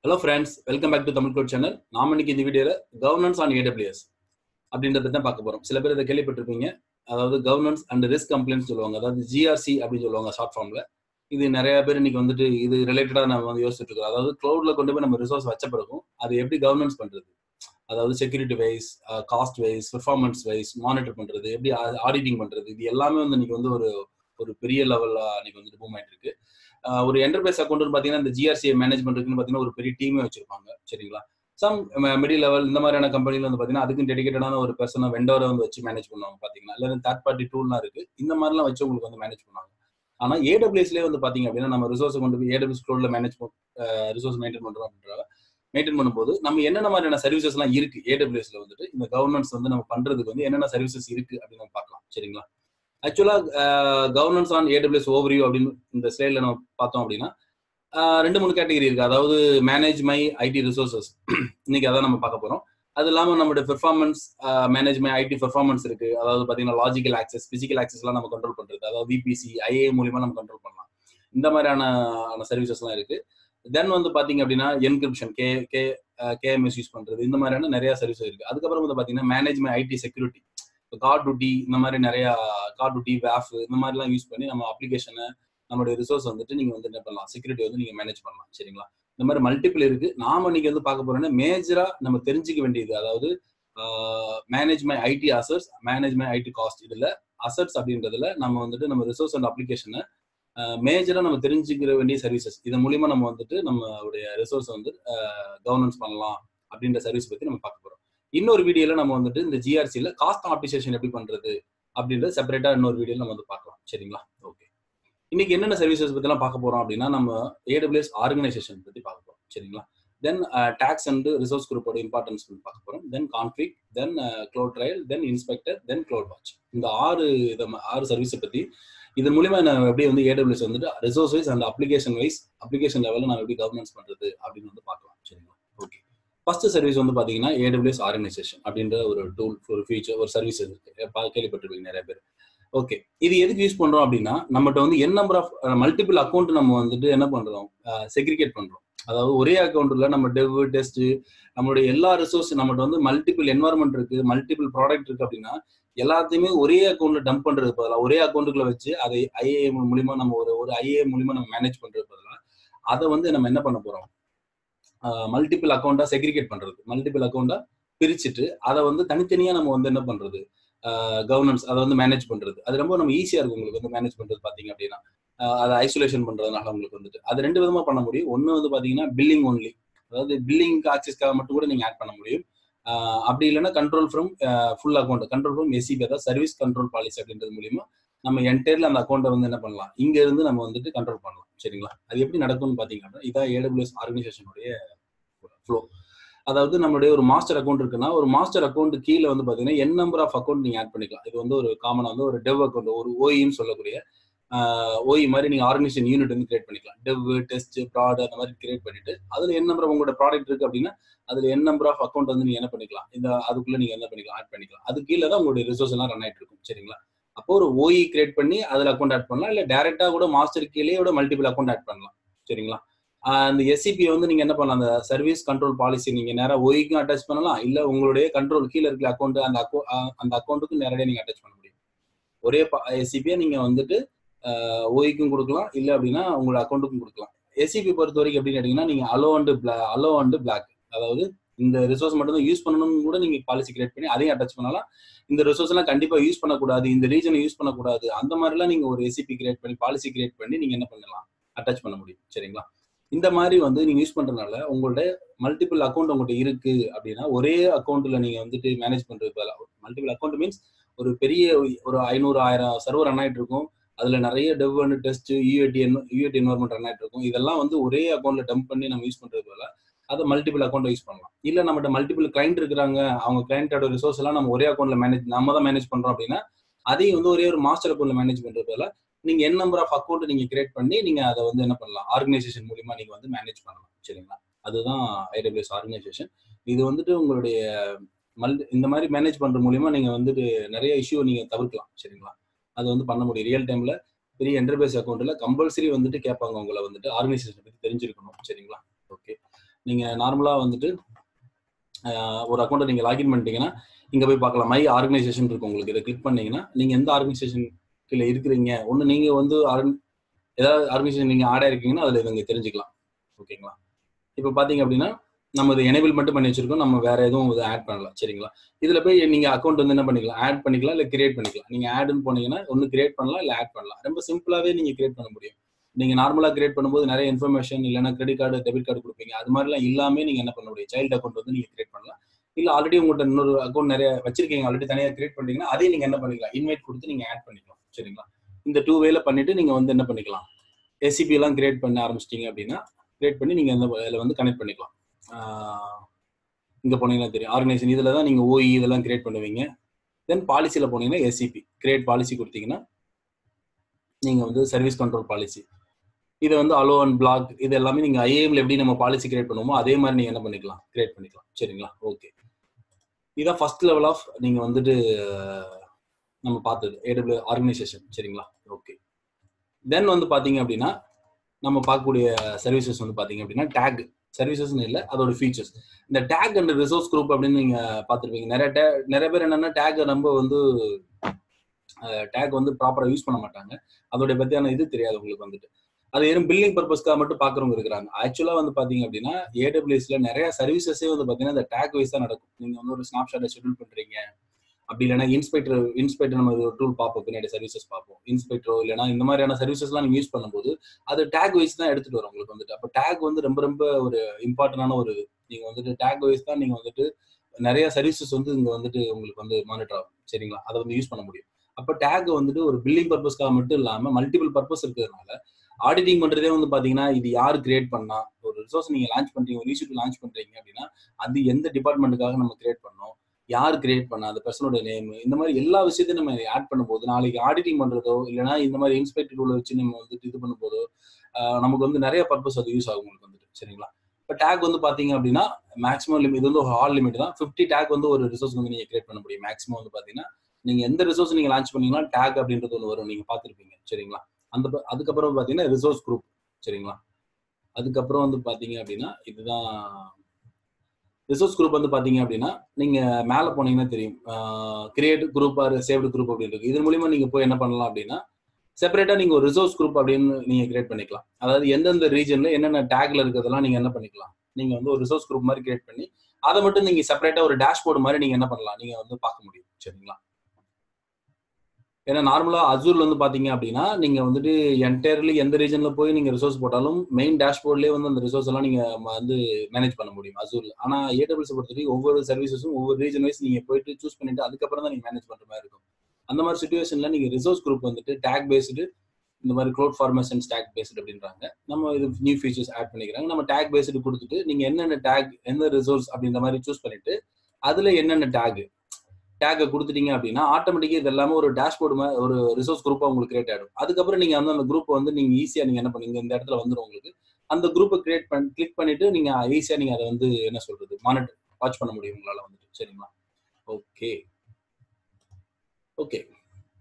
hello friends welcome back to Tamil code channel நாம இன்னைக்கு இந்த வீடியோல கவர்னன்ஸ் ஆன் ஏடபிள்யூஎஸ் அப்படின்றத தான் பார்க்க போறோம் சில பேர் இதை கேள்விப்பட்டிருப்பீங்க அதாவது கவர்னன்ஸ் அண்ட் ரிஸ்க் கம்ப்ளைண்ட் சொல்லுவாங்க அதாவது ஜிஆர்சி அப்படின்னு சொல்லுவாங்க ஷார்ட் ஃபார்ம்ல இது நிறைய பேர் இன்னைக்கு வந்துட்டு இது ரிலேட்டடா நம்ம வந்து யோசிச்சுட்டு இருக்கோம் அதாவது கிளவுட்ல கொண்டு போய் நம்ம ரிசோர்ஸ் வச்ச பிறகும் அது எப்படி கவர்னன்ஸ் பண்றது அதாவது security wise cost wise performance wise monitor பண்றது எப்படி ஆடிட்டிங் பண்றது இது எல்லாமே வந்து இன்னைக்கு வந்து ஒரு ஒரு பெரிய லெவல்ல இன்னைக்கு வந்துட்டு பூம் ஆயிட்டு இருக்கு ஆஹ் ஒரு என்டர்பிரைஸ் அக்கௌண்ட் பாத்தீங்கன்னா இந்த ஜிஆர்சியை மேனேஜ் பண்றதுக்குன்னு பாத்தீங்கன்னா ஒரு பெரிய டீமே வச்சிருப்பாங்க சரிங்களா சம் மிடில் லெவல் இந்த மாதிரியான கம்பெனில வந்து பாத்தீங்கன்னா அதுக்கு டெடிகேட்டடான ஒரு பர்சனை வெண்டோரை வந்து வச்சு மேனேஜ் பண்ணுவாங்க பாத்தீங்கன்னா இல்ல தேர்ட் பார்ட்டி டூல்லாம் இருக்கு இந்த மாதிரிலாம் வச்சு உங்களுக்கு வந்து மேனேஜ் பண்ணுவாங்க ஆனா ஏடபிள்யூஸ்லேயே வந்து பாத்தீங்க அப்படின்னா நம்ம ரிசோர்ஸ் கொண்டு போய் ஏடபிள்யூஸ் க்ளோட்ல மேனேஜ் ரிசோர்ஸ் மெயின்டைன் பண்றோம் அப்படின்ற மெயின்டைன் பண்ணும்போது நம்ம என்னென்ன மாதிரியான சர்வீசஸ் எல்லாம் இருக்கு ஏடபிள்யூஎஸ்ல வந்துட்டு இந்த கவர்னன்ஸ் வந்து நம்ம பண்றதுக்கு வந்து என்னென்ன சர்வீசஸ் இருக்கு அப்படின்னு நம்ம பார்க்கலாம் சரிங்களா ஆக்சுவலா கவர்னன்ஸ் ஆன் ஏடபிள்யூஎஸ் ஓவர்வியூ அப்படின்னு இந்த ஸ்லைட்ல நம்ம பார்த்தோம் அப்படின்னா ரெண்டு மூணு கேட்டகரி இருக்கு அதாவது மேனேஜ் மை ஐடி ரிசோர்சஸ் இன்னைக்கு அதான் நம்ம பார்க்க போறோம் அது இல்லாம நம்மளுடைய performance manage my IT performance இருக்கு அதாவது பாத்தீங்கன்னா லாஜிக்கல் ஆக்சஸ் பிசிக்கல் ஆக்சஸ் எல்லாம் நம்ம கண்ட்ரோல் பண்றது அதாவது விபிசி ஐஏ மூலியமா நம்ம கண்ட்ரோல் பண்ணலாம் இந்த மாதிரியான சர்வீசஸ் எல்லாம் இருக்கு தென் வந்து பாத்தீங்க அப்படின்னா encryption K K KMS use பண்றது இந்த மாதிரியான நிறைய சர்வீஸ் இருக்கு அதுக்கப்புறம் வந்து பாத்தீங்கன்னா manage my IT security guard duty இந்த மாதிரி நிறைய கார்ட் டியூட்டி வேஃப் இந்த மாதிரிலாம் யூஸ் பண்ணி நம்ம அப்ளிகேஷனை நம்மளுடைய ரிசோர்ஸ் வந்துட்டு நீங்க வந்து என்ன பண்ணலாம் செக்யூரிட்டி வந்து நீங்க மேனேஜ் பண்ணலாம் சரிங்களா இந்த மாதிரி மல்டிபிள் இருக்கு நாம இன்னைக்கு வந்து பார்க்க போறோம்னா மேஜரா நம்ம தெரிஞ்சுக்க வேண்டியது அதாவது manage my IT assets manage my IT cost இதுல அசட்ஸ் அப்படின்றதுல நம்ம வந்துட்டு நம்ம ரிசோர்ஸ் அண்ட் அப்ளிகேஷனை மேஜரா நம்ம தெரிஞ்சுக்கிற வேண்டிய சர்வீசஸ் இதன் மூலியமா நம்ம வந்துட்டு நம்மளுடைய ரிசோர்ஸ் வந்து கவர்னன்ஸ் பண்ணலாம் அப்படின்ற சர்வீஸ் பத்தி நம்ம பார்க்க போறோம் இன்னொரு வீடியோல நம்ம வந்துட்டு இந்த ஜிஆர்சியில காஸ்ட் ஆப்டிசேஷன் எப்படி பண்றது அப்படின்றது செப்பரேட்டா இன்னொரு வீடியோல நம்ம வந்து பார்க்கலாம் சரிங்களா ஓகே இன்னைக்கு என்னென்ன சர்வீசஸ் பத்தி எல்லாம் பார்க்க போறோம் அப்படின்னா நம்ம ஏடபிள்யூஎஸ் ஆர்கனைசேஷன் பத்தி பார்க்க போறோம் சரிங்களா தென் டாக்ஸ் அண்ட் ரிசோர்ஸ் குரூப்போட இம்பார்ட்டன்ஸ் பத்தி பார்க்க போறோம் then config then cloud trail then inspector then cloud watch இந்த ஆறு இதை ஆறு சர்வீஸை பத்தி இதன் மூலியமா நான் எப்படி வந்து ஏடபிள்யூஎஸ் வந்துட்டு resource wise and application wise application லெவலில் நான் எப்படி கவர்னன்ஸ் பண்றது அப்படின்னு வந்து பார்க்கலாம் சரிங்களா ஓகே ஃபர்ஸ்ட் சர்வீஸ் வந்து பாத்தீங்கன்னா ஏடபிள்யூஎஸ் ஆர்கனைசேஷன் அப்படின்ற ஒரு டூல் ஒரு ஃபீச்சர் ஒரு சர்வீஸ் இருக்கு கேள்விப்பட்டிருப்பீங்க நிறைய பேர் ஓகே இது எதுக்கு யூஸ் பண்றோம் அப்படின்னா நம்மகிட்ட வந்து N number of multiple account நம்ம வந்துட்டு என்ன பண்றோம் செக்ரிகேட் பண்றோம் அதாவது ஒரே அக்கௌண்ட்ல நம்ம டெவ் டெஸ்ட் நம்மளுடைய எல்லா ரிசோர்ஸ் நம்மகிட்ட வந்து மல்டிபிள் என்வாரன்மெண்ட் இருக்கு மல்டிபிள் ப்ராடக்ட் இருக்கு அப்படின்னா எல்லாத்தையுமே ஒரே அக்கௌண்ட்ல டம்ப் பண்றது பதிலாக ஒரே அக்கௌண்ட்டுக்குள்ள வச்சு அதை ஐஏ மூலியமா நம்ம ஒரு ஒரு ஐஏ மூலியமா நம்ம மேனேஜ் பண்றது பதிலாக அதை வந்து நம்ம என்ன பண்ண போறோம் மல்டிபிள் அக்கௌண்டா செக்ரிகேட் பண்றது மல்டிபிள் அக்கௌண்டா பிரிச்சுட்டு அதை வந்து தனித்தனியா நம்ம வந்து என்ன பண்றது கவர்னன்ஸ் அதை வந்து மேனேஜ் பண்றது அது ரொம்ப நம்ம ஈஸியா இருக்கும் உங்களுக்கு வந்து மேனேஜ் பண்றது பாத்தீங்க அப்படின்னா அதை ஐசோலேஷன் பண்றதுனால உங்களுக்கு வந்துட்டு அது ரெண்டு விதமா பண்ண முடியும் ஒன்னு வந்து பாத்தீங்கன்னா பில்லிங் ஒன்லி அதாவது பில்லிங் ஆக்சஸ்க்காக மட்டும் கூட நீங்க ஆட் பண்ண முடியும் அப்படி இல்லைன்னா control from full account control from SCP அதாவது சர்வீஸ் கண்ட்ரோல் பாலிசி அப்படின்றது மூலியமா நம்ம என்டையர்ல அந்த அக்கௌண்ட்டை வந்து என்ன பண்ணலாம் இங்க இருந்து நம்ம வந்துட்டு கண்ட்ரோல் பண்ணலாம் சரிங்களா அது எப்படி நடக்கும்னு பாத்தீங்கன்னா இதான் ஏடபிள்யூஎஸ் ஆர்கனைசேஷனுடைய ஃப்ளோ அதாவது நம்மளுடைய ஒரு மாஸ்டர் அக்கௌண்ட் இருக்குன்னா ஒரு மாஸ்டர் அக்கௌண்ட் கீழே வந்து பாத்தீங்கன்னா என் நம்பர் ஆஃப் அக்கௌண்ட் நீங்க ஆட் பண்ணிக்கலாம் இது வந்து ஒரு காமனா வந்து ஒரு டெவ் அக்கௌண்ட் ஒரு ஓஇன்னு சொல்லக்கூடிய ஓஇ மாதிரி நீங்க ஆர்கனைசேஷன் யூனிட் வந்து கிரியேட் பண்ணிக்கலாம் டெவ் டெஸ்ட் ப்ராட் அந்த மாதிரி கிரியேட் பண்ணிட்டு அதுல என் நம்பர் உங்களோட ப்ராடக்ட் இருக்கு அப்படின்னா அதுல என் நம்பர் ஆஃப் அக்கௌண்ட் வந்து நீங்க என்ன பண்ணிக்கலாம் இந்த அதுக்குள்ள நீங்க என்ன பண்ணிக்கலாம் ஆட் பண்ணிக்கலாம் அது கீழே தான் உங்களுடைய ரிசோர்ஸ் எல்லாம் ரன் ஆயிட்டு இருக்கும் சரிங்களா அப்போ ஒரு ஓஇ கிரியேட் பண்ணி அதுல அக்கௌண்ட் ஆட் பண்ணலாம் இல்ல டேரக்டா கூட மாஸ்டர் கீழே கூட மல்டிபிள் அக்கௌண்ட் ஆட் பண்ணலாம் சரிங்களா அந்த எஸ்சிபி வந்து நீங்க என்ன பண்ணலாம் அந்த சர்வீஸ் கண்ட்ரோல் பாலிசி நீங்க நேரம் ஓய்க்கும் அட்டாச் பண்ணலாம் இல்ல உங்களுடைய கண்ட்ரோல் கீழே இருக்கிற அக்கௌண்ட் அந்த அக்கௌ அந்த அக்கௌண்ட்டுக்கு நேரடியாக நீங்க அட்டாச் பண்ண முடியும் ஒரே எஸ்சிபியை நீங்க வந்துட்டு ஓய்க்கும் கொடுக்கலாம் இல்ல அப்படின்னா உங்களோட அக்கௌண்ட்டுக்கும் கொடுக்கலாம் எஸ்சிபி பொறுத்த வரைக்கும் எப்படி கேட்டீங்கன்னா நீங்க allow and allow and block அதாவது இந்த ரிசோர்ஸ் மட்டும் தான் யூஸ் பண்ணணும்னு கூட நீங்க பாலிசி கிரியேட் பண்ணி அதையும் அட்டாச் பண்ணலாம் இந்த ரிசோர்ஸ் எல்லாம் கண்டிப்பா யூஸ் பண்ணக்கூடாது இந்த ரீஜனை யூஸ் பண்ணக்கூடாது அந்த மாதிரிலாம் நீங்க ஒரு எஸ்சிபி கிரியேட் பண்ணி பாலிசி கிரியேட் பண்ணி நீங்க என்ன பண்ணலாம் அட்டாச் பண்ண முடியும் சரிங்களா இந்த மாதிரி வந்து நீங்க யூஸ் பண்றதுனால உங்களோட மல்டிபிள் அக்கௌண்ட் உங்கள்கிட்ட இருக்கு அப்படின்னா ஒரே அக்கௌண்ட்ல நீங்க வந்துட்டு மேனேஜ் பண்றது மல்டிபிள் அக்கௌண்ட் மீன்ஸ் ஒரு பெரிய ஒரு ஐநூறு ஆயிரம் சர்வர் ரன் ஆயிட்டு இருக்கும் அதுல நிறைய dev and test UAT UAT environment run ஆயிட்டு இருக்கும் இதெல்லாம் வந்து ஒரே அக்கௌண்ட்ல டம்ப் பண்ணி நம்ம யூஸ் பண்றது போல அதை மல்டிபிள் அக்கௌண்ட் யூஸ் பண்ணலாம் இல்ல நம்மகிட்ட மல்டிபிள் கிளைண்ட் இருக்கிறாங்க அவங்க கிளைண்டோட ரிசோர்ஸ் எல்லாம் நம்ம ஒரே அக்கௌண்ட்ல மேனேஜ் நம்ம தான் மேனேஜ் பண்றோம் அப்படின்னா அதையும் வந்து ஒரே ஒரு மாஸ்டர் அக்கௌண்ட்ல மேனேஜ் பண்றது போல நீங்க என் நம்பர் ஆஃப் அக்கௌண்ட் நீங்க கிரியேட் பண்ணி நீங்க அதை வந்து என்ன பண்ணலாம் ஆர்கனைசேஷன் மூலியமா நீங்க வந்து மேனேஜ் பண்ணலாம் சரிங்களா அதுதான் ஐடபிள்யூஎஸ் ஆர்கனைசேஷன் இது வந்துட்டு உங்களுடைய மல் இந்த மாதிரி மேனேஜ் பண்ற மூலியமா நீங்க வந்துட்டு நிறைய இஷ்யூ நீங்க தவிர்க்கலாம் சரிங்களா அது வந்து பண்ண முடியும் ரியல் டைம்ல பெரிய என்டர்பிரைஸ் அக்கௌண்ட்ல கம்பல்சரி வந்துட்டு கேட்பாங்க உங்களை வந்துட்டு ஆர்கனைசேஷன் பத்தி தெரிஞ்சிருக்கணும் சரிங்களா ஓகே நீங்க நார்மலா வந்துட்டு ஆஹ், ஒரு அக்கௌண்ட்டை நீங்க லாகின் பண்ணிட்டீங்கன்னா இங்க போய் பார்க்கலாம் மை ஆர்கனைசேஷன் இருக்கும் உங்களுக்கு இதை கிளிக் பண்ணீங்கன்னா நீங்க எந்த ஆர்கனைசேஷன் கீழே இருக்கிறீங்க ஒன்று நீங்க வந்து organ- ஏதாவது ஆர்கனைசேஷன் நீங்க ஆட் ஆயிருக்கீங்கன்னா அதுல நீங்க தெரிஞ்சுக்கலாம் ஓகேங்களா இப்போ பாத்தீங்க அப்படின்னா நம்ம இதை எனேபிள் மட்டும் பண்ணி வச்சிருக்கோம் நம்ம வேற எதுவும் இதை ஆட் பண்ணல சரிங்களா இதுல போய் நீங்க அக்கௌண்ட் வந்து என்ன பண்ணிக்கலாம் ஆட் பண்ணிக்கலாம் இல்ல கிரியேட் பண்ணிக்கலாம் நீங்க ஆட்னு போனீங்கன்னா ஒன்னு கிரியேட் பண்ணலாம் இல்ல ஆட் பண்ணலாம் ரொம்ப சிம்பிளாவே நீங்க கிரியேட் பண்ண முடியும் நீங்க நார்மலா கிரியேட் பண்ணும்போது நிறைய இன்ஃபர்மேஷன் இல்லைன்னா கிரெடிட் கார்டு டெபிட் கார்டு கொடுப்பீங்க அது மாதிரிலாம் இல்லாம நீங்க என்ன பண்ண முடியும் சைல்டு அக்கௌண்ட் வந்து நீங்க கிரியேட் பண்ணலாம் இல்ல ஆல்ரெடி உங்கள்கிட்ட இன்னொரு அக்கௌண்ட் நிறைய வச்சிருக்கீங்க ஆல்ரெடி தனியா கிரியேட் பண்ணிட்டீங்கன்னா அதையும் நீங்க என்ன பண்ணிக்கலாம் இன்வைட் கொடுத்து நீங்க ஆட் பண்ணிக்கலாம் சரிங்களா இந்த டூ வேல பண்ணிட்டு நீங்க வந்து என்ன பண்ணிக்கலாம் எஸ்சிபி எல்லாம் கிரியேட் பண்ண ஆரம்பிச்சிட்டீங்க அப்படின்னா கிரியேட் பண்ணி நீங்க அந்த இதில் வந்து கனெக்ட் பண்ணிக்கலாம் ஆஹ் இங்க போனீங்கன்னா தெரியும் ஆர்கனைசேஷன் இதுல தான் நீங்க ஓஇ இதெல்லாம் கிரியேட் பண்ணுவீங்க தென் பாலிசியில போனீங்கன்னா எஸ்சிபி கிரியேட் பாலிசி கொடுத்தீங்கன்னா நீங்க வந்து சர்வீஸ் கண்ட்ரோல் பாலிசி இதை வந்து அலோ அண்ட் பிளாக் இது எல்லாமே நீங்க ஐஏஎம்ல எப்படி நம்ம பாலிசி கிரியேட் பண்ணுவோமோ அதே மாதிரி நீங்க என்ன பண்ணிக்கலாம் கிரியேட் பண்ணிக்கலாம் சரிங்களா ஓகே இதான் ஃபர்ஸ்ட் லெவல் ஆஃப் நீங்க வந்துட்டு அஹ், நம்ம பார்த்தது ஏடபிள்யூ ஆர்கனைசேஷன் சரிங்களா ஓகே தென் வந்து பாத்தீங்க அப்படின்னா நம்ம பார்க்கக்கூடிய சர்வீசஸ் வந்து பாத்தீங்க அப்படின்னா டேக் சர்வீசஸ்னு இல்லை அதோட ஃபீச்சர்ஸ் இந்த டேக் அண்ட் ரிசோர்ஸ் குரூப் அப்படின்னு நீங்க பார்த்துருப்பீங்க நிறைய tag- நிறைய பேர் என்னன்னா டேக் நம்ம வந்து டேக் வந்து ப்ராப்பரா யூஸ் பண்ண மாட்டாங்க அதோட பத்தியான இது தெரியாது உங்களுக்கு வந்துட்டு அது வெறும் பில்லிங் பர்பஸ்க்காக மட்டும் பாக்குறவங்க இருக்கிறாங்க ஆக்சுவலா வந்து பாத்தீங்க அப்படின்னா ஏடபிள்யூஎஸ்ல நிறைய சர்வீசஸே வந்து பாத்தீங்கன்னா இந்த டேக் வைஸ் தான் நடக்கும் நீங்க வந்து ஒரு ஸ்னாப்ஷாட்டை ஷெட்யூல் பண்றீங்க அப்படி இல்லைன்னா இன்ஸ்பெக்டர் இன்ஸ்பெக்டர் நம்ம ஒரு டூல் பார்ப்போம் பின்னாடி சர்வீசஸ் பார்ப்போம் இன்ஸ்பெக்டரோ இல்லைன்னா இந்த மாதிரியான சர்வீசஸ்லாம் நீங்க யூஸ் பண்ணும்போது அது டேக் வைஸ் தான் எடுத்துட்டு வரும் உங்களுக்கு வந்துட்டு அப்போ டேக் வந்து ரொம்ப ரொம்ப ஒரு இம்பார்ட்டன்டான ஒரு இது நீங்க வந்துட்டு டேக் வைஸ் தான் நீங்க வந்துட்டு நிறைய சர்வீசஸ் வந்து இங்க வந்துட்டு உங்களுக்கு வந்து மானிட்டர் ஆகும் சரிங்களா அதை வந்து யூஸ் பண்ண முடியும் அப்போ டேக் வந்துட்டு ஒரு பில்லிங் பர்பஸ்க்காக மட்டும் இல்லாம மல்டிபிள் பர்பஸ் இருக்கிறதுனால ஆடிட்டிங் பண்றதே வந்து பாத்தீங்கன்னா இது யார் கிரியேட் பண்ணா ஒரு ரிசோர்ஸ் நீங்க லான்ச் பண்றீங்க ஒரு இஷ்யூ லான்ச் பண்றீங்க அப்படின்னா அது எந்த டிபார்ட்மெண்ட்டுக்காக நம்ம கிரியேட் பண்ணோம் யார் கிரியேட் பண்ணா அந்த பர்சனோட நேம் இந்த மாதிரி எல்லா விஷயத்தையும் நம்ம ஆட் பண்ணும்போது நாளைக்கு ஆடிட்டிங் பண்றதோ இல்லைன்னா இந்த மாதிரி இன்ஸ்பெக்டர் டூல வச்சு நம்ம வந்துட்டு இது பண்ணும்போதோ ஆஹ் நமக்கு வந்து நிறைய பர்பஸ் அது யூஸ் ஆகும் உங்களுக்கு வந்துட்டு சரிங்களா இப்போ டேக் வந்து பாத்தீங்க அப்படின்னா மேக்ஸிமம் லிமிட் இது வந்து ஒரு ஹால் லிமிட் தான் ஃபிஃப்டி டேக் வந்து ஒரு ரிசோர்ஸ் வந்து நீங்க கிரியேட் பண்ண முடியும் மேக்ஸிமம் வந்து பாத்தீங்கன்னா நீங்க எந்த ரிசோர்ஸ் நீங்க லான்ச் பண்ணீங்கன்னா டேக் அப்படின்றது ஒன்று வரும் நீங்க பார்த்துருப்பீங்க சரிங்களா அந்த ப- அதுக்கப்புறம் பாத்தீங்கன்னா ரிசோர்ஸ் குரூப் சரிங்களா அதுக்கப்புறம் வந்து பாத்தீங்க அப்படின்னா இதுதான் ரிசோர்ஸ் குரூப் வந்து பாத்தீங்க அப்படின்னா நீங்க மேல போனீங்கன்னா தெரியும் create group or saved group அப்படின்னு இருக்கு இது மூலியமா நீங்க போய் என்ன பண்ணலாம் அப்படின்னா செப்பரேட்டா நீங்க ஒரு ரிசோர்ஸ் குரூப் அப்படின்னு நீங்க கிரியேட் பண்ணிக்கலாம் அதாவது எந்தெந்த ரீஜன்ல என்னென்ன டேக்ல இருக்கிறதெல்லாம் நீங்க என்ன பண்ணிக்கலாம் நீங்க வந்து ஒரு ரிசோர்ஸ் குரூப் மாதிரி கிரியேட் பண்ணி அதை மட்டும் நீங்க செப்பரேட்டா ஒரு டேஷ்போர்டு மாதிரி நீங்க என்ன பண்ணலாம் நீங்க வந்து பார்க்க முடியும் சரிங்களா ஏன்னா நார்மலா அசூர்ல வந்து பாத்தீங்க அப்படின்னா நீங்க வந்துட்டு என்டையர்லி எந்த ரீஜன்ல போய் நீங்க ரிசோர்ஸ் போட்டாலும் மெயின் டேஷ்போர்ட்லயே வந்து அந்த ரிசோர்ஸ் எல்லாம் நீங்க ம- வந்து மேனேஜ் பண்ண முடியும் அசூர்ல ஆனா ஏடபிள்யூஸ் பொறுத்த வரைக்கும் ஒவ்வொரு சர்வீசஸும் ஒவ்வொரு ரீஜன் வைஸ் நீங்க போயிட்டு சூஸ் பண்ணிட்டு அதுக்கப்புறம் தான் நீங்க மேனேஜ் பண்ற மாதிரி இருக்கும் அந்த மாதிரி சுச்சுவேஷன்ல நீங்க ரிசோர்ஸ் குரூப் வந்துட்டு டேக் பேஸ்டு இந்த மாதிரி க்ளோட் ஃபார்மேஷன் டேக் பேஸ்டு அப்படின்றாங்க நம்ம இது நியூ ஃபீச்சர்ஸ் ஆட் பண்ணிக்கிறாங்க நம்ம டேக் பேஸ்டு கொடுத்துட்டு நீங்க என்னென்ன டேக் எந்த ரிசோர்ஸ் அப்படின்ற மாதிரி சூஸ் பண்ணிட்டு அதுல என்னென்ன டேக் டேக்கை கொடுத்துட்டீங்க அப்படின்னா ஆட்டோமேட்டிக்கா இது எல்லாமே ஒரு டேஷ்போர்டு மாதிரி ஒரு ரிசோர்ஸ் குரூப்பா உங்களுக்கு கிரியேட் ஆயிடும் அதுக்கப்புறம் நீங்க வந்து அந்த குரூப் வந்து நீங்க ஈஸியா நீங்க என்ன பண்ணுவீங்க இந்த இடத்துல வந்துடும் உங்களுக்கு அந்த குரூப்பை கிரியேட் பண்ணி கிளிக் பண்ணிட்டு நீங்க ஈஸியா நீங்க அதை வந்து என்ன சொல்றது மானிட்டர் வாட்ச் பண்ண முடியும் உங்களால வந்துட்டு சரிங்களா ஓகே ஓகே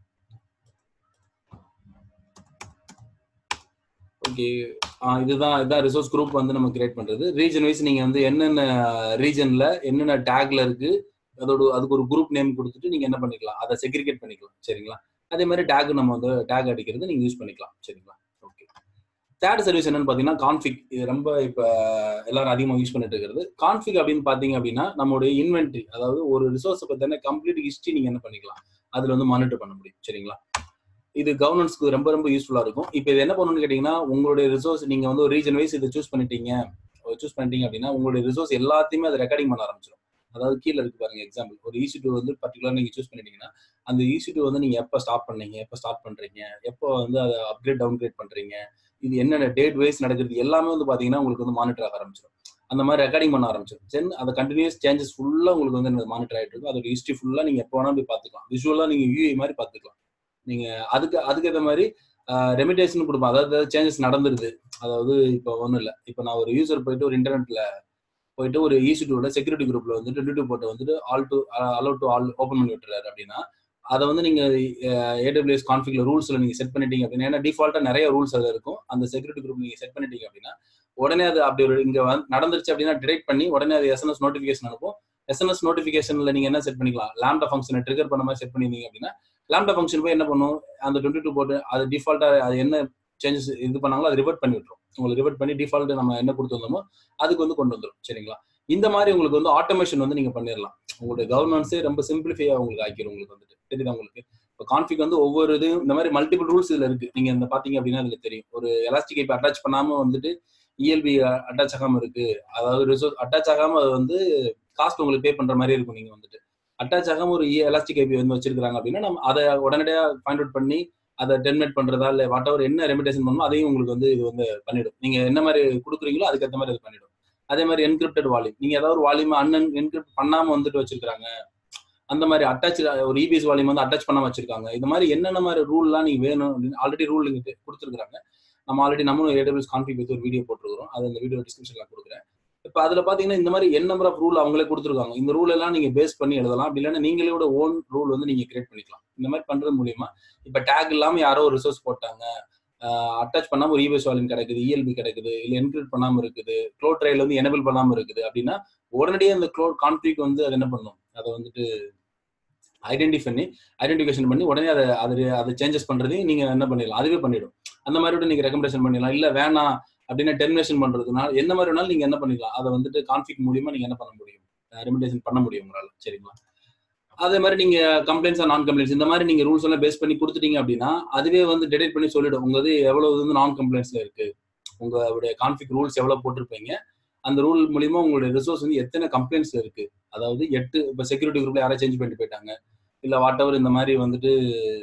ஓகே இதுதான் இதுதான் ரிசோர்ஸ் குரூப் வந்து நம்ம கிரியேட் பண்றது ரீஜன் வைஸ் நீங்க வந்து என்னென்ன ரீஜன்ல என்னென்ன டேக்ல இருக்கு அதோட அதுக்கு ஒரு குரூப் நேம் கொடுத்துட்டு நீங்க என்ன பண்ணிக்கலாம் அதை செக்ரிகேட் பண்ணிக்கலாம் சரிங்களா அதே மாதிரி டேக் நம்ம வந்து டேக் அடிக்கிறது நீங்க யூஸ் பண்ணிக்கலாம் சரிங்களா ஓகே தேர்ட் சர்வீஸ் என்னன்னு பாத்தீங்கன்னா கான்ஃபிக் இது ரொம்ப இப்ப எல்லாரும் அதிகமா யூஸ் பண்ணிட்டு இருக்கிறது கான்ஃபிக் அப்படின்னு பாத்தீங்க அப்படின்னா நம்மளுடைய இன்வென்ட்ரி அதாவது ஒரு ரிசோர்ஸ் பத்தின கம்ப்ளீட் ஹிஸ்டரி நீங்க என்ன பண்ணிக்கலாம் அதுல வந்து மானிட்டர் பண்ண முடியும் சரிங்களா இது கவர்னன்ஸ்க்கு ரொம்ப ரொம்ப யூஸ்ஃபுல்லா இருக்கும் இப்போ இது என்ன பண்ணணும்னு கேட்டீங்கன்னா உங்களுடைய ரிசோர்ஸ் நீங்க வந்து ஒரு ரீஜன் வைஸ் இதை சூஸ் பண்ணிட்டீங்க சூஸ் பண்ணிட்டீங்க அப்படின்னா உங்களுடைய ரிசோர்ஸ் எல்லாத்தையுமே அதை ரெக்கார்டிங் பண்ண ஆரம்பிச்சிடும் அதாவது கீழே இருக்கு பாருங்க எக்ஸாம்பிள் ஒரு ஈசி டூ வந்து பர்டிகுலர் நீங்க சூஸ் பண்ணிட்டீங்கன்னா அந்த ஈசி டூ வந்து நீங்க எப்போ ஸ்டாப் பண்ணீங்க எப்போ ஸ்டார்ட் பண்றீங்க எப்போ வந்து அதை அப்கிரேட் டவுன்கிரேட் பண்றீங்க இது என்னென்ன டேட் வைஸ் நடக்கிறது எல்லாமே வந்து பாத்தீங்கன்னா உங்களுக்கு வந்து மானிட்டர் ஆக ஆரம்பிச்சிடும் அந்த மாதிரி ரெக்கார்டிங் பண்ண ஆரம்பிச்சிடும் தென் அந்த கண்டினியூஸ் சேஞ்சஸ் ஃபுல்லா உங்களுக்கு வந்து மானிட்டர் ஆயிட்டு இருக்கும் அதோட ஹிஸ்ட்ரி ஃபுல்லா நீங்க எப்போ வேணா போய் பார்த்துக்கலாம் விஷுவலா நீங்க யூஐ மாதிரி பார்த்துக்கலாம் நீங்க அதுக்கு அதுக்கேற்ற மாதிரி ரெமிடேஷன் கொடுப்போம் அதாவது சேஞ்சஸ் நடந்துருது அதாவது இப்போ ஒன்றும் இல்லை இப்போ நான் ஒரு யூசர் போயிட்டு ஒரு இன்டர்நெட்ல போயிட்டு ஒரு ஈசி டூல செக்யூரிட்டி குரூப்ல வந்துட்டு டுட்டு போட்டு வந்துட்டு all to allow to all open பண்ணி விட்டுறாரு அப்படின்னா அதை வந்து நீங்க ஏடபிள்யூஎஸ் கான்ஃபிக்ல ரூல்ஸ்ல நீங்க செட் பண்ணிட்டீங்க அப்படின்னா ஏன்னா டிஃபால்ட்டா நிறைய ரூல்ஸ் அதில் இருக்கும் அந்த செக்யூரிட்டி குரூப் நீங்க செட் பண்ணிட்டீங்க அப்படின்னா உடனே அது அப்படி ஒரு இங்க வந்து நடந்துருச்சு அப்படின்னா டிடெக்ட் பண்ணி உடனே அது எஸ்என்எஸ் நோட்டிஃபிகேஷன் அனுப்பும் எஸ்என்எஸ் நோட்டிஃபிகேஷன்ல நீங்க என்ன செட் பண்ணிக்கலாம் லேம்டா ஃபங்க்ஷனை ட்ரிகர் பண்ண மாதிரி செட் பண்ணிருந்தீங்க அப்படின்னா லேம்டா ஃபங்க்ஷன் போய் என்ன பண்ணும் அந்த டுவெண்ட்டி டூ போட்டு அது டிஃபால்ட்டா அது என்ன சேஞ்சஸ் இது பண்ணாங்களோ அது ரிவர்ட் பண்ணி விட்டுரும் உங்களுக்கு ரிவர்ட் பண்ணி டிஃபால்ட் நம்ம என்ன கொடுத்துருந்தோமோ அதுக்கு வந்து கொண்டு வந்துடும் சரிங்களா இந்த மாதிரி உங்களுக்கு வந்து ஆட்டோமேஷன் வந்து நீங்க பண்ணிடலாம் உங்களுடைய கவர்னன்ஸே ரொம்ப சிம்பிளிஃபையா உங்களுக்கு ஆக்கிடும் உங்களுக்கு வந்துட்டு தெரியுதா உங்களுக்கு இப்போ கான்ஃபிக் வந்து ஒவ்வொரு இது இந்த மாதிரி மல்டிபிள் ரூல்ஸ் இதுல இருக்கு நீங்க இந்த பாத்தீங்க அப்படின்னா இதுல தெரியும் ஒரு எலாஸ்டிக் இப்போ அட்டாச் பண்ணாம வந்துட்டு இஎல்பி அட்டாச் ஆகாம இருக்கு அதாவது ரிசோர்ஸ் அட்டாச் ஆகாம அது வந்து காஸ்ட் உங்களுக்கு பே பண்ற மாதிரி இருக்கும் நீங்க வந்துட்டு அட்டாச் ஆகாம ஒரு எலாஸ்டிக் ஐபி வந்து வச்சிருக்காங்க அப்படின்னா நம்ம அதை உடனடியாக ஃபைண்ட் அவுட் பண்ணி அதை டெர்மினேட் பண்றதா இல்லை வாட் எவர் என்ன ரெமிடேஷன் பண்ணணும் அதையும் உங்களுக்கு வந்து இது வந்து பண்ணிடும் நீங்க என்ன மாதிரி கொடுக்குறீங்களோ அதுக்கேற்ற மாதிரி இது பண்ணிடும் அதே மாதிரி என்கிரிப்டட் வால்யூம் நீங்க ஏதாவது ஒரு வால்யூம் அன்என் என்கிரிப்ட் பண்ணாம வந்துட்டு வச்சிருக்காங்க அந்த மாதிரி அட்டாச் ஒரு இபிஎஸ் வால்யூம் வந்து அட்டாச் பண்ணாம வச்சிருக்காங்க இந்த மாதிரி என்னென்ன மாதிரி ரூல்லாம் நீங்க வேணும் அப்படின்னு ஆல்ரெடி ரூல் நீங்க கொடுத்துருக்காங்க நம்ம ஆல்ரெடி நம்மளும் ஏடபிள்யூஸ் கான்ஃபிக் வச்சு ஒரு வீடியோ போட்டுருக்கோம் அது அந்த வீடியோ டிஸ்கிரிப்ஷன்ல கொடுக்குறேன் இப்போ அதுல பாத்தீங்கன்னா இந்த மாதிரி என் நம்பர் ஆஃப் ரூல் அவங்களே கொடுத்துருக்காங்க இந்த ரூல் எல்லாம் நீங்க பேஸ் பண்ணி எழுதலாம் அப்படி இல்லைன்னா நீங்களோட ஓன் ரூல் வந்து நீங்க கிரியேட் பண்ணிக்கலாம் இந்த மாதிரி பண்றது மூலியமா இப்ப டேக் இல்லாம யாரோ ஒரு ரிசோர்ஸ் போட்டாங்க அட்டாச் பண்ணாம ஒரு இபிஎஸ் வால்யூம் கிடைக்குது இஎல்பி கிடைக்குது இல்ல என்கிரிப்ட் பண்ணாம இருக்குது க்ளோட் ட்ரைல் வந்து எனபிள் பண்ணாம இருக்குது அப்படின்னா உடனடியே அந்த க்ளோட் கான்ஃபிக் வந்து அது என்ன பண்ணும் அதை வந்துட்டு ஐடென்டி பண்ணி ஐடென்டிஃபிகேஷன் பண்ணி உடனே அதை அது அதை சேஞ்சஸ் பண்றதையும் நீங்க என்ன பண்ணிடலாம் அதுவே பண்ணிடும் அந்த மாதிரி விட நீங்க ரெக்கமெண்டேஷன் பண்ணிடலாம் இல்ல வேணாம் அப்படின்னா டெர்மினேஷன் பண்றதுனால என்ன மாதிரி வேணாலும் நீங்க என்ன பண்ணிடலாம் அதை வந்துட்டு கான்ஃபிக் மூலியமா நீங்க என்ன பண்ண முடியும் ரெமிடேஷன் பண்ண முடியும் உங்களால சரிங்களா அதே மாதிரி நீங்க கம்ப்ளைண்ட்ஸ் நான் கம்ப்ளைண்ட்ஸ் இந்த மாதிரி நீங்க ரூல்ஸ் எல்லாம் பேஸ் பண்ணி கொடுத்துட்டீங்க அப்படின்னா அதுவே வந்து டிடெக்ட் பண்ணி சொல்லிடும் உங்க இது எவ்வளவு வந்து நான் கம்ப்ளைண்ட்ஸ்ல இருக்கு உங்களுடைய கான்ஃபிக் ரூல்ஸ் எவ்வளவு போட்டிருப்பீங்க அந்த ரூல் மூலியமா உங்களுடைய ரிசோர்ஸ் வந்து எத்தனை கம்ப்ளைண்ட்ஸ்ல இருக்கு அதாவது எட்டு இப்போ செக்யூரிட்டி குரூப்ல யாராவது சேஞ்ச் பண்ணிட்டு போயிட்டாங்க இல்ல வாட் எவர் இந்த மாதிரி வந்துட்டு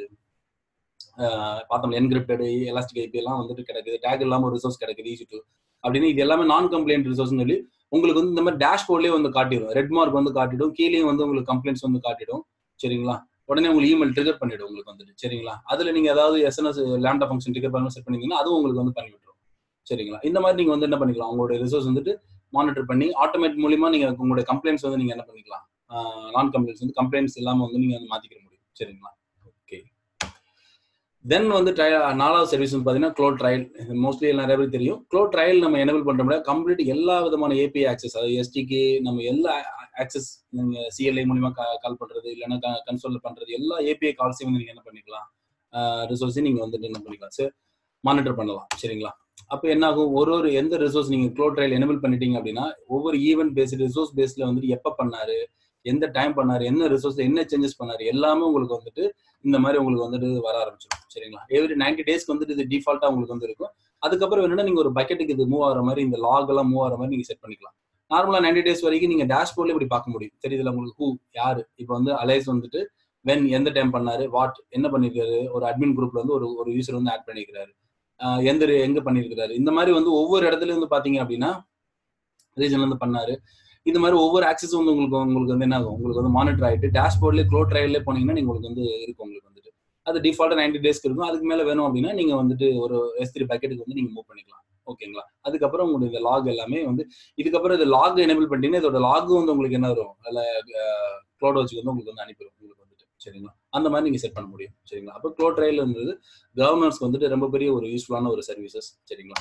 பார்த்தோம் என்கிரிப்டட் எலாஸ்டிக் ஐபி எல்லாம் வந்துட்டு கிடைக்குது டேக் இல்லாம ஒரு ரிசோர்ஸ் கிடைக்குது ஈஸி டூ அப்படின்னு இது எல்லாமே நான் கம்ப்ளைண்ட் ரிசோர்ஸ் சொல்லி உங்களுக்கு வந்து இந்த மாதிரி டேஷ்போர்ட்லேயே வந்து காட்டிடும் ரெட் மார்க் வந்து காட்டிடும் கீழேயும் வந்து உங்களுக்கு கம்ப்ளைண்ட்ஸ் வந்து காட்டிடும் சரிங்களா உடனே உங்களுக்கு இமெயில் ட்ரிகர் பண்ணிடும் உங்களுக்கு வந்துட்டு சரிங்களா அதுல நீங்க ஏதாவது எஸ்என்எஸ் லேம்டா ஃபங்க்ஷன் ட்ரிகர் பண்ணி செட் பண்ணீங்கன்னா அதுவும் உங்களுக்கு வந்து பண்ணி விட்டுரும் சரிங்களா இந்த மாதிரி நீங்க வந்து என்ன பண்ணிக்கலாம் உங்களுடைய ரிசோர்ஸ் வந்துட்டு மானிட்டர் பண்ணி ஆட்டோமேட் மூலியமா நீங்க உங்களுடைய கம்ப்ளைண்ட்ஸ் வந்து நீங்க என்ன பண்ணிக்கலாம் நான் கம்ப்ளைண்ட்ஸ் வந்து கம்ப்ளைண்ட்ஸ் இல்லாம வந்து நீங்க வந்து மாத்திக்கிற முடியும் சரிங்களா ஓகே தென் வந்து நாலாவது சர்வீஸ் வந்து பார்த்தீங்கன்னா க்ளோ ட்ரையல் மோஸ்ட்லி நிறைய பேர் தெரியும் க்ளோ ட்ரையல் நம்ம எனபிள் பண்ற முடியாது கம்ப்ளீட் எல்லா விதமான ஏபிஐ ஆக்சஸ் அதாவது எஸ்டிக்கு நம்ம எல்லா ஆக்சஸ் நீங்க சிஎல்ஐ மூலியமா கால் பண்றது இல்லைன்னா கன்சோல் பண்றது எல்லா ஏபிஐ கால்ஸையும் வந்து நீங்க என்ன பண்ணிக்கலாம் ரிசோர்ஸையும் நீங்க வந்துட்டு என்ன பண்ணிக்கலாம் சரி மானிட்டர் பண்ணலாம் சரிங்களா அப்போ என்ன ஆகும் ஒரு ஒரு எந்த ரிசோர்ஸ் நீங்க க்ளோ ட்ரையல் எனபிள் பண்ணிட்டீங்க அப்படின்னா ஒவ்வொரு ஈவெண்ட் பேஸ்டு ரிசோர்ஸ் பேஸ்ல வந்துட்டு எப்போ பண்ணாரு எந்த டைம் பண்ணாரு என்ன ரிசோர்ஸ் என்ன சேஞ்சஸ் பண்ணாரு எல்லாமே உங்களுக்கு வந்துட்டு இந்த மாதிரி உங்களுக்கு வந்துட்டு வர ஆரம்பிச்சிடும் சரிங்களா எவ்ரி நைன்டி டேஸ்க்கு வந்துட்டு இது டிஃபால்ட்டா உங்களுக்கு வந்து இருக்கும் அதுக்கப்புறம் என்னன்னா நீங்க ஒரு பக்கெட்டுக்கு இது மூவ் ஆகிற மாதிரி இந்த லாக் எல்லாம் மூவ் ஆகிற மாதிரி நீங்க செட் பண்ணிக்கலாம் நார்மலா நைன்டி டேஸ் வரைக்கும் நீங்க டேஷ்போர்ட்ல இப்படி பார்க்க முடியும் தெரியுதுல உங்களுக்கு ஹூ யாரு இப்போ வந்து அலைஸ் வந்துட்டு வென் எந்த டைம் பண்ணாரு வாட் என்ன பண்ணிருக்காரு ஒரு அட்மின் குரூப்ல வந்து ஒரு ஒரு யூசர் வந்து ஆட் பண்ணிருக்காரு எந்த எங்க பண்ணிருக்காரு இந்த மாதிரி வந்து ஒவ்வொரு இடத்துலயும் வந்து பாத்தீங்க அப்படின்னா ரீஜன்ல இருந்து பண்ணாரு இந்த மாதிரி ஒவ்வொரு ஆக்சஸும் வந்து உங்களுக்கு உங்களுக்கு வந்து என்ன ஆகும் உங்களுக்கு வந்து மானிட்டர் ஆயிட்டு டேஷ்போர்ட்லேயே க்ளோ ட்ரையல்லே போனீங்கன்னா நீங்க உங்களுக்கு வந்து இருக்கும் உங்களுக்கு வந்துட்டு அது டிஃபால்ட்டா நைன்டி டேஸ்க்கு இருக்கும் அதுக்கு மேல வேணும் அப்படின்னா நீங்க வந்துட்டு ஒரு எஸ் த்ரீ பக்கெட்டுக்கு வந்து நீங்க மூவ் பண்ணிக்கலாம் ஓகேங்களா அதுக்கப்புறம் உங்களுக்கு இந்த லாக் எல்லாமே வந்து இதுக்கப்புறம் இது லாக் எனேபிள் பண்ணிட்டீங்கன்னா இதோட லாக் வந்து உங்களுக்கு என்ன வரும் அதில் க்ளோட் வச்சுக்கு வந்து உங்களுக்கு வந்து அனுப்பிடும் உங்களுக்கு வந்துட்டு சரிங்களா அந்த மாதிரி நீங்க செட் பண்ண முடியும் சரிங்களா அப்போ க்ளோ ட்ரையல் இருந்தது கவர்னர்ஸ்க்கு வந்துட்டு ரொம்ப பெரிய ஒரு யூஸ்ஃபுல்லான ஒரு சர்வீசஸ் சரிங்களா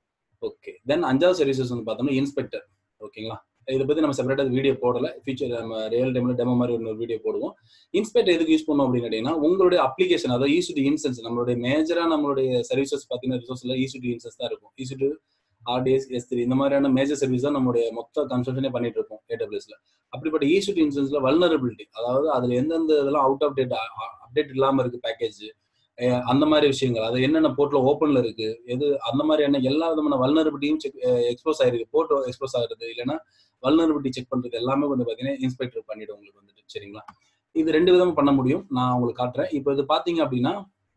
ஓகே தென் அஞ்சாவது சர்வீசஸ் வந்து பார்த்தோம்னா இன்ஸ்பெக்டர் ஓகேங்களா இதை பத்தி நம்ம செப்பரேட்டாக வீடியோ போடல ஃபியூச்சர் நம்ம ரியல் டைம்ல டெமோ மாதிரி ஒரு வீடியோ போடுவோம் இன்ஸ்பெக்டர் எதுக்கு யூஸ் பண்ணோம் அப்படின்னு கேட்டீங்கன்னா உங்களுடைய அப்ளிகேஷன் அதாவது ஈசுடி இன்சென்ஸ் நம்மளுடைய மேஜரா நம்மளுடைய சர்வீசஸ் பார்த்தீங்கன்னா ரிசோர்ஸ்ல ஈசுடி இன்சென்ஸ் தான் இருக்கும் ஈசுடி ஆர்டிஎஸ் எஸ் த்ரீ இந்த மாதிரியான மேஜர் சர்வீஸ் தான் நம்மளுடைய மொத்த கன்சல்டனே பண்ணிட்டு இருக்கோம் ஏடபிள்யூஸ்ல அப்படிப்பட்ட ஈசுடி இன்சென்ஸ்ல வல்னரபிலிட்டி அதாவது அதுல எந்தெந்த இதெல்லாம் அவுட் ஆஃப் டேட் அப்டேட் இல்லாம இருக்கு பேக்கேஜ் அந்த மாதிரி விஷயங்கள் அது என்னென்ன போர்ட்ல ஓப்பன்ல இருக்கு எது அந்த மாதிரியான எல்லா விதமான வல்னரபிலிட்டியும் செக் எக்ஸ்போஸ் ஆயிருக்கு போர்ட் எக்ஸ்போஸ் ஆகுறது இல்லைன்னா வல்னரபிலிட்டி செக் பண்றது எல்லாமே வந்து பாத்தீங்கன்னா இன்ஸ்பெக்டர் பண்ணிடும் உங்களுக்கு வந்துட்டு சரிங்களா இது ரெண்டு விதமா பண்ண முடியும் நான் உங்களுக்கு காட்டுறேன் இப்போ இது பாத்தீங்க அப்படின்னா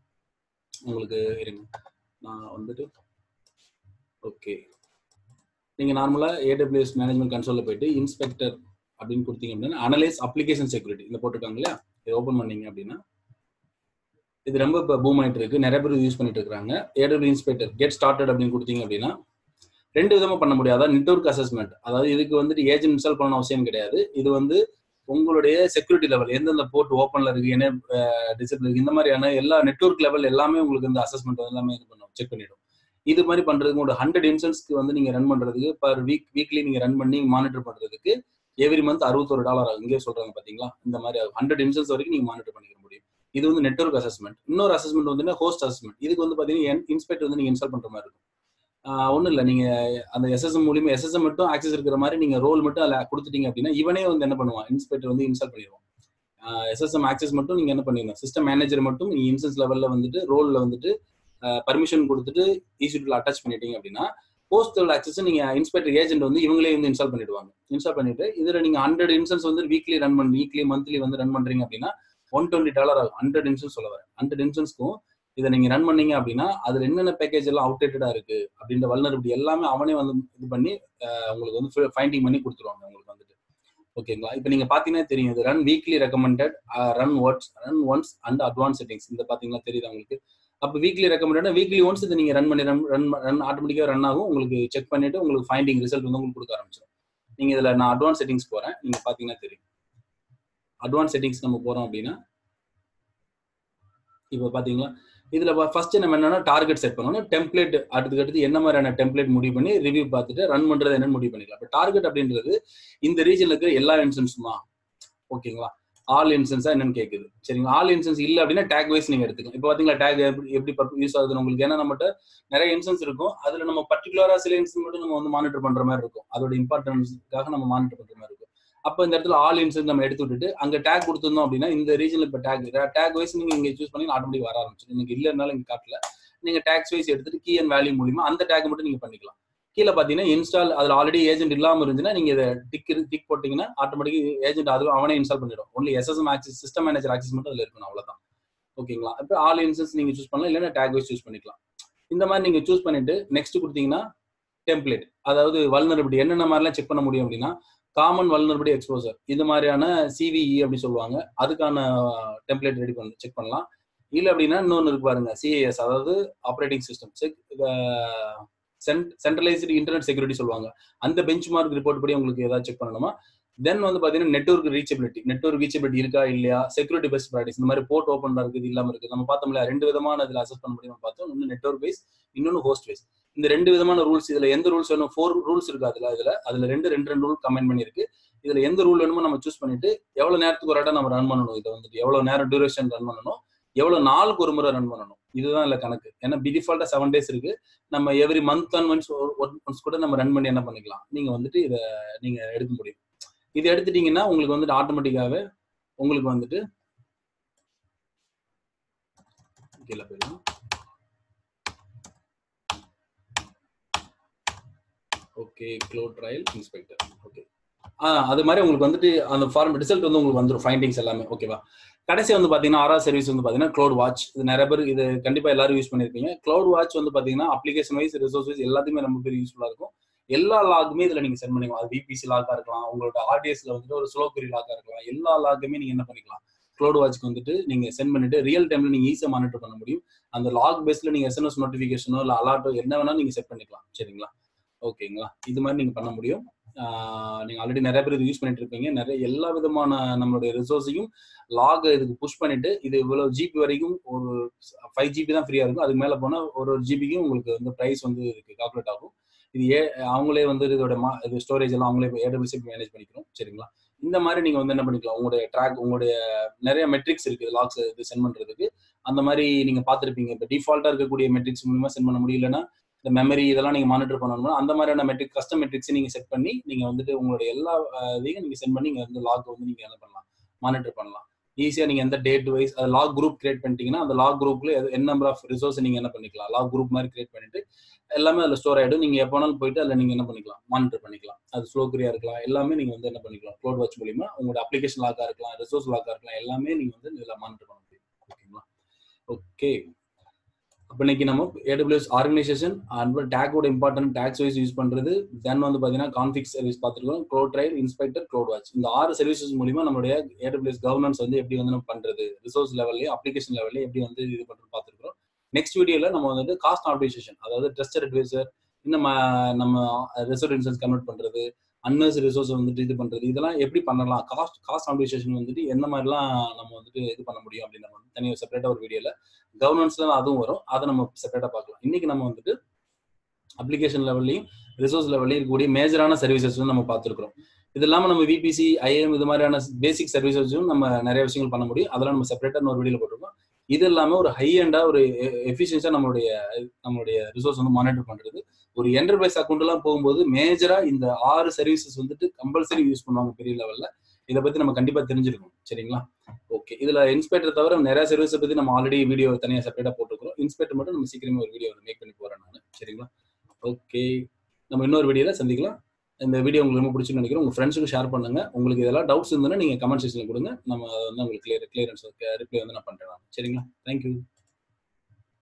உங்களுக்கு இருங்க நான் வந்துட்டு ஓகே நீங்க நார்மலா ஏடபிள்யூஎஸ் மேனேஜ்மெண்ட் கன்சோல்ல போயிட்டு இன்ஸ்பெக்டர் அப்படின்னு கொடுத்தீங்க அப்படின்னா அனலைஸ் அப்ளிகேஷன் செக்யூரிட்டி இந்த போட்டிருக்காங்க இல்லையா இதை ஓப்பன் பண்ணீங்க அப்படின்னா இது ரொம்ப இப்போ பூம் ஆயிட்டு இருக்கு நிறைய பேர் யூஸ் பண்ணிட்டு இருக்காங்க ஏடபிள்யூ இன்ஸ்பெக்டர் கெட் ஸ்டார்டட் அப்படின்னு கொடுத்தீங்க அப்படின்னா ரெண்டு விதமா பண்ண முடியும் அதாவது நெட்ஒர்க் அசஸ்மெண்ட் அதாவது இதுக்கு வந்துட்டு ஏஜென்ட் இன்ஸ்டால் பண்ண அவசியம் கிடையாது இது வந்து உங்களுடைய செக்யூரிட்டி லெவல் எந்தெந்த போர்ட் ஓப்பன்ல இருக்கு என்ன டிசபிள் இருக்கு இந்த மாதிரியான எல்லா நெட்ஒர்க் லெவல் எல்லாமே உங்களுக்கு இந்த அசஸ்மெண்ட் எல்லாமே இது பண்ணும் செக் பண்ணிடும் இது மாதிரி பண்றதுக்கு ஒரு ஹண்ட்ரட் இன்சூரன்ஸ்க்கு வந்து நீங்க ரன் பண்றதுக்கு பர் வீக் வீக்லி நீங்க ரன் பண்ணி மானிட்டர் பண்றதுக்கு எவ்ரி மந்த் அறுபத்தொரு டாலர் ஆகும் இங்கே சொல்றாங்க பாத்தீங்களா இந்த மாதிரி ஹண்ட்ரட் இன்சூரன்ஸ் வரைக்கும் நீங்க மானிட்டர் பண்ணிக்க முடியும் இது வந்து நெட்ஒர்க் அசஸ்மெண்ட் இன்னொரு அசஸ்மெண்ட் வந்து ஹோஸ்ட் அசஸ்மெண்ட் இதுக்கு வந்து பாத்தீங்கன்னா இன்ஸ்பெக்டர் வந்து நீங்க இன்ஸ்டால் பண்ற மாதிரி இருக்கும் ஒன்றும் இல்லை நீங்க அந்த எஸ்எஸ்எம் மூலியமா எஸ்எஸ்எம் மட்டும் ஆக்சஸ் இருக்கிற மாதிரி நீங்க ரோல் மட்டும் அதில் கொடுத்துட்டீங்க அப்படின்னா இவனே வந்து என்ன பண்ணுவான் இன்ஸ்பெக்டர் வந்து இன்ஸ்டால் பண்ணிடுவான் எஸ்எஸ்எம் ஆக்சஸ் மட்டும் நீங்க என்ன பண்ணிடணும் சிஸ்டம் மேனேஜர் மட்டும் நீங்க இன்சூரன்ஸ் லெவல்ல வந்துட்டு ரோல்ல வந்துட்டு பர்மிஷன் கொடுத்துட்டு ஈசியூட்டில் அட்டாச் பண்ணிட்டீங்க அப்படின்னா போஸ்டல் ஆக்சஸ் நீங்க இன்ஸ்பெக்டர் ஏஜென்ட் வந்து இவங்களே வந்து இன்ஸ்டால் பண்ணிடுவாங்க இன்ஸ்டால் பண்ணிட்டு இதுல நீங்க ஹண்ட்ரட் இன்சூரன்ஸ் வந்து வீக்லி ரன் பண்ணி வீக்லி மந்த்லி வந்து ரன் பண்றீங்க அப்படின்னா ஒன் டுவெண்ட்டி டாலர் ஆகும் ஹண்ட்ரட் இன்சூரன்ஸ் சொல்ல வரேன் ஹண்ட்ரட் இன்சூரன்ஸ்க்கும் இதை நீங்க ரன் பண்ணீங்க அப்படின்னா அதுல என்னென்ன பேக்கேஜ் எல்லாம் அவுடேட்டடா இருக்கு அப்படின்ற வல்னரபிலிட்டி எல்லாமே அவனே வந்து இது பண்ணி உங்களுக்கு வந்து ஃபைண்டிங் பண்ணி கொடுத்துருவாங்க உங்களுக்கு வந்துட்டு ஓகேங்களா இப்போ நீங்க பாத்தீங்கன்னா தெரியும் இது run weekly recommended run once run once and advance settings இந்த பாத்தீங்கன்னா தெரியுது உங்களுக்கு அப்போ வீக்லி ரெக்கமெண்டட் வீக்லி ஒன்ஸ் இதை நீங்க ரன் பண்ணி ரன் ரன் ரன் ஆட்டோமேட்டிக்காக ரன் ஆகும் உங்களுக்கு செக் பண்ணிட்டு உங்களுக்கு ஃபைண்டிங் ரிசல்ட் வந்து உங்களுக்கு கொடுக்க ஆரம்பிச்சிடும் நீங்க இதுல நான் அட்வான்ஸ் செட்டிங்ஸ் போறேன் நீங்க பாத்தீங்கன்னா தெரியும் அட்வான்ஸ் செட்டிங்ஸ் நம்ம போறோம் அப்படின்னா இப்போ பாத்தீங்களா இதுல ஃபர்ஸ்ட் நம்ம என்னன்னா டார்கெட் செட் பண்ணணும் டெம்ப்ளேட் அடுத்துக்கு அடுத்து என்ன மாதிரியான டெம்ப்ளேட் முடிவு பண்ணி ரிவ்யூ பார்த்துட்டு ரன் பண்றது என்னன்னு முடிவு பண்ணிக்கலாம் இப்போ டார்கெட் அப்படின்றது இந்த ரீஜன்ல இருக்கிற எல்லா இன்சூரன்ஸுமா ஓகேங்களா ஆல் இன்சூரன்ஸா என்னன்னு கேக்குது சரிங்களா ஆல் இன்சூரன்ஸ் இல்ல அப்படின்னா டேக் வைஸ் நீங்க எடுத்துக்கலாம் இப்போ பாத்தீங்களா டேக் எப்படி எப்படி யூஸ் ஆகுதுன்னு உங்களுக்கு ஏன்னா நம்மகிட்ட நிறைய இன்சூரன்ஸ் இருக்கும் அதுல நம்ம பர்டிகுலரா சில இன்சூரன்ஸ் மட்டும் நம்ம வந்து மானிட்டர் பண்ற மாதிரி இருக்கும் அதோட இம்பார்ட்டன்ஸ்க்காக நம்ம மானிட்டர் பண்ற மாதிரி இருக்கும் அப்போ இந்த இடத்துல ஆல் இன்சூரன்ஸ் நம்ம எடுத்து விட்டுட்டு அங்க டேக் கொடுத்துருந்தோம் அப்படின்னா இந்த ரீஜன்ல இப்போ டேக் டேக் வைஸ் நீங்க இங்க சூஸ் பண்ணி ஆட்டோமேட்டிக் வர ஆரம்பிச்சிடும் நீங்க இல்லைனாலும் இங்க காட்டல நீங்க டேக்ஸ் வைஸ் எடுத்துட்டு கீ அண்ட் வேல்யூ மூலியமா அந்த டேக் மட்டும் நீங்க பண்ணிக்கலாம் கீழே பாத்தீங்கன்னா இன்ஸ்டால் அதுல ஆல்ரெடி ஏஜென்ட் இல்லாம இருந்துச்சுன்னா நீங்க இதை டிக் டிக் போட்டீங்கன்னா ஆட்டோமேட்டிக் ஏஜென்ட் அது அவனே இன்ஸ்டால் பண்ணிடும் only SSM access system manager access மட்டும் அதுல இருக்கணும் அவ்வளவுதான் ஓகேங்களா இப்போ ஆல் இன்சூரன்ஸ் நீங்க சூஸ் பண்ணலாம் இல்லைன்னா டேக் வைஸ் சூஸ் பண்ணிக்கலாம் இந்த மாதிரி நீங்க சூஸ் பண்ணிட்டு நெக்ஸ்ட் கொடுத்தீங்கன்னா டெம்ப்ளேட் அதாவது வல்னரபிலிட்டி என்னென்ன மாதிரிலாம் செக் பண்ண முடியும் அப்படின்னா காமன் வல்னரபிலிட்டி எக்ஸ்போசர் இது மாதிரியான சிவிஇ அப்படின்னு சொல்லுவாங்க அதுக்கான டெம்ப்ளேட் ரெடி பண்ண செக் பண்ணலாம் இல்லை அப்படின்னா இன்னொன்று இருக்கு பாருங்க சிஏஎஸ் அதாவது operating system check centralized internet security சொல்லுவாங்க அந்த பெஞ்ச் மார்க் ரிப்போர்ட் படி உங்களுக்கு ஏதாவது செக் பண்ணணுமா தென் வந்து பாத்தீங்கன்னா நெட்ஒர்க் ரீச்சபிலிட்டி நெட்ஒர்க் ரீச்சபிலிட்டி இருக்கா இல்லையா செக்யூரிட்டி பெஸ்ட் ப்ராக்டிஸ் இந்த மாதிரி போர்ட் ஓப்பன் இருக்குது இல்லாம இருக்கு நம்ம பார்த்தோம்ல ரெண்டு விதமான இதுல அசஸ் பண்ண முடியும் பார்த்தோம் ஒன்று நெட்ஒர்க் வைஸ் இன்னொன்று ஹோஸ்ட் வைஸ் இந்த ரெண்டு விதமான ரூல்ஸ் இதுல எந்த ரூல்ஸ் வேணும் ஃபோர் ரூல்ஸ் இருக்கு அதுல இதுல அதுல ரெண்டு ரெண்டு ரெண்டு ரூல் கமெண்ட் பண்ணிருக்கு இதுல எந்த ரூல் வேணுமோ நம்ம சூஸ் பண்ணிட்டு எவ்வளவு நேரத்துக்கு ஒரு இடம் நம்ம ரன் பண்ணணும் இதை வந்துட்டு எவ்வளவு நேரம் டியூரேஷன் ரன் பண்ணணும் எவ்வளவு நாளுக்கு ஒரு முறை ரன் பண்ணணும் இதுதான் இல்ல கணக்கு ஏன்னா டிஃபால்ட்டா செவன் டேஸ் இருக்கு நம்ம every month and once once கூட நம்ம ரன் பண்ணி என்ன பண்ணிக்கலாம் நீங்க வந்துட்டு இதை நீங்க எடுக்க முடியும் இது எடுத்துட்டீங்கன்னா உங்களுக்கு வந்துட்டு ஆட்டோமேட்டிக்காவே உங்களுக்கு வந்துட்டு கீழே போயிடும் okay cloud trial inspector okay ஆ அது மாதிரி உங்களுக்கு வந்துட்டு அந்த ஃபார்ம் ரிசல்ட் வந்து உங்களுக்கு வந்துடும் ஃபைண்டிங்ஸ் எல்லாமே ஓகேவா கடைசி வந்து பாத்தீங்கன்னா ஆர்ஆர் சர்வீஸ் வந்து பாத்தீங்கன்னா க்ளவுட் வாட்ச் இது நிறைய பேர் இது கண்டிப்பா எல்லாரும் யூஸ் பண்ணிருப்பீங்க க்ளவுட் வாட்ச் வந்து பாத்தீங்கன்னா அப்ளிகேஷன் வைஸ் ரிசோர்ஸ் வைஸ் எல்லாத்தையுமே ரொம்ப பேர் யூஸ்ஃபுல்லா இருக்கும் எல்லா லாகுமே இதுல நீங்க சென்ட் பண்ணிக்கலாம் அது விபிசி லாக்கா இருக்கலாம் உங்களோட ஆர்டிஎஸ்ல வந்துட்டு ஒரு ஸ்லோ குறி லாக்கா இருக்கலாம் எல்லா லாகுமே நீங்க என்ன பண்ணிக்கலாம் க்ளவுட் வாட்ச்க்கு வந்துட்டு நீங்க சென்ட் பண்ணிட்டு ரியல் டைம்ல நீங்க ஈஸியா மானிட்டர் பண்ண முடியும் அந்த லாக் பேஸ்ல நீங்க எஸ்என்எஸ் நோட்டிபிகேஷனோ இல்ல அலர்ட்டோ என்ன வேணாலும் நீங்க செட் பண்ணிக்கலாம் சரிங்களா ஓகேங்களா இது மாதிரி நீங்க பண்ண முடியும் நீங்க ஆல்ரெடி நிறைய பேர் இது யூஸ் பண்ணிட்டு இருப்பீங்க நிறைய எல்லா விதமான நம்மளுடைய ரிசோர்ஸையும் லாக் இதுக்கு புஷ் பண்ணிட்டு இது இவ்வளவு ஜிபி வரைக்கும் ஒரு ஃபைவ் ஜிபி தான் ஃப்ரீயா இருக்கும் அதுக்கு மேல போனா ஒரு ஒரு ஜிபிக்கும் உங்களுக்கு வந்து பிரைஸ் வந்து இதுக்கு கால்குலேட் ஆகும் இது ஏ அவங்களே வந்து இதோட மா இது ஸ்டோரேஜ் எல்லாம் அவங்களே ஏடபிள்யூசி மேனேஜ் பண்ணிக்கிறோம் சரிங்களா இந்த மாதிரி நீங்க வந்து என்ன பண்ணிக்கலாம் உங்களுடைய ட்ராக் உங்களுடைய நிறைய மெட்ரிக்ஸ் இருக்கு லாக்ஸ் இது சென்ட் பண்றதுக்கு அந்த மாதிரி நீங்க பாத்துருப்பீங்க இப்போ டிஃபால்ட்டா இருக்கக்கூடிய மெட்ரிக்ஸ் மூலியமா சென்ட் பண்ண முடியலன்னா இந்த மெமரி இதெல்லாம் நீங்க மானிட்டர் பண்ணணும்னா அந்த மாதிரியான மெட்ரிக் கஸ்டம் மெட்ரிக்ஸ் நீங்க செட் பண்ணி நீங்க வந்துட்டு உங்களுடைய எல்லா இதையும் நீங்க சென்ட் பண்ணி நீங்க வந்து லாக் வந்து நீங்க என்ன பண்ணலாம் மானிட்டர் பண்ணலாம் ஈஸியா நீங்க எந்த டேட் வைஸ் அது லாக் குரூப் கிரியேட் பண்ணிட்டீங்கன்னா அந்த லாக் குரூப்ல என்ன நம்பர் ஆஃப் ரிசோர்ஸ் நீங்க என்ன பண்ணிக்கலாம் லாக் குரூப் மாதிரி கிரியேட் பண்ணிட்டு எல்லாமே அதுல ஸ்டோர் ஆயிடும் நீங்க எப்போனாலும் போயிட்டு அதுல நீங்க என்ன பண்ணிக்கலாம் மானிட்டர் பண்ணிக்கலாம் அது ஸ்லோ கிரியா இருக்கலாம் எல்லாமே நீங்க வந்து என்ன பண்ணிக்கலாம் க்ளோட் வாட்ச் மூலியமா உங்களோட அப்ளிகேஷன் லாக்கா இருக்கலாம் ரிசோர்ஸ் லாக்கா இருக்கலாம் எல்லாமே நீங்க வந்து இதுல மானிட்டர் பண்ண முடியும் ஓகேங்களா ஓகே அப்போ இன்னைக்கு நம்ம ஏடபிள்யூஎஸ் ஆர்கனைசேஷன் அண்ட் டேக்கோட இம்பார்ட்டன்ட் டேக்ஸ் வைஸ் யூஸ் பண்றது தென் வந்து பாத்தீங்கன்னா கான்ஃபிக் சர்வீஸ் பார்த்துருக்கோம் cloud trail inspector cloud watch இந்த ஆறு சர்வீசஸ் மூலியமா நம்மளுடைய ஏடபிள்யூஎஸ் கவர்னன்ஸ் வந்து எப்படி வந்து நம்ம பண்றது ரிசோர்ஸ் லெவல்லையும் அப்ளிகேஷன் லெவல்லையும் எப்படி வந்து இது பண்றது பார்த்துருக்கோம் நெக்ஸ்ட் வீடியோல நம்ம வந்துட்டு காஸ்ட் ஆப்டிசேஷன் அதாவது ட்ரஸ்டட் அட்வைசர் இன்னும் நம்ம ரிசோர்ட் இன்சூரன்ஸ் கன்வெர்ட் பண்றது அன்னர்ஸ் ரிசோர்ஸ் வந்துட்டு இது பண்றது இதெல்லாம் எப்படி பண்ணலாம் காஸ்ட் காஸ்ட் ஆப்டிசேஷன் வந்துட்டு எந்த மாதிரிலாம் நம்ம வந்துட்டு இது பண்ண முடியும் அப்படின்னு நம்ம வந்து தனியாக செப்பரேட்டா ஒரு வீடியோல கவர்னன்ஸ்ல அதுவும் வரும் அதை நம்ம செப்பரேட்டா பார்க்கலாம் இன்னைக்கு நம்ம வந்துட்டு அப்ளிகேஷன் லெவல்லையும் ரிசோர்ஸ் லெவல்லையும் இருக்கக்கூடிய மேஜரான சர்வீசஸ் வந்து நம்ம பார்த்துருக்கோம் இது இல்லாமல் நம்ம விபிசி ஐஏஎம் இது மாதிரியான பேசிக் சர்வீசஸும் நம்ம நிறைய விஷயங்கள் பண்ண முடியும் அதெல்லாம் நம்ம செப்பரேட்டாக ஒரு வீடியோ போட்டிருக்கோம் இது இல்லாமல் ஒரு ஹை எண்டாக ஒரு எஃபிஷியன்ஸாக நம்மளுடைய நம்மளுடைய ரிசோர்ஸ் வந்து மானிட்டர் பண்ணுறது ஒரு என்டர்பிரைஸ் அக்கௌண்ட்லாம் போகும்போது மேஜராக இந்த ஆறு சர்வீசஸ் வந்துட்டு கம்பல்சரி யூஸ் பண்ணுவாங்க பெரிய லெவலில் இதை பற்றி நம்ம கண்டிப்பாக தெரிஞ்சிருக்கணும் சரிங்களா ஓகே இதில் இன்ஸ்பெக்டர் தவிர நிறைய சர்வீஸை பற்றி நம்ம ஆல்ரெடி வீடியோ தனியாக செப்பரேட்டாக போட்டுருக்கோம் இன்ஸ்பெக்டர் மட்டும் நம்ம சீக்கிரமே ஒரு வீடியோ மேக் பண்ணி போகிறேன் நான் சரிங்களா ஓகே நம்ம இன்னொரு வீடியோவில் சந்திக்கலாம் இந்த வீடியோ உங்களுக்கு ரொம்ப பிடிச்சுன்னு நினைக்கிறேன் உங்கள் ஃப்ரெண்ட்ஸுக்கு ஷேர் பண்ணுங்க உங்களுக்கு இதெல்லாம் டவுட்ஸ் இருந்ததுன்னா நீங்கள் கமெண்ட் செக்ஷனில் கொடுங்க நம்ம அதை வந்து உங்களுக்கு கிளியர் கிளியரன்ஸ் ரிப்ளை வந்து நான் பண்ணுறேன் சரிங்களா தேங்க்யூ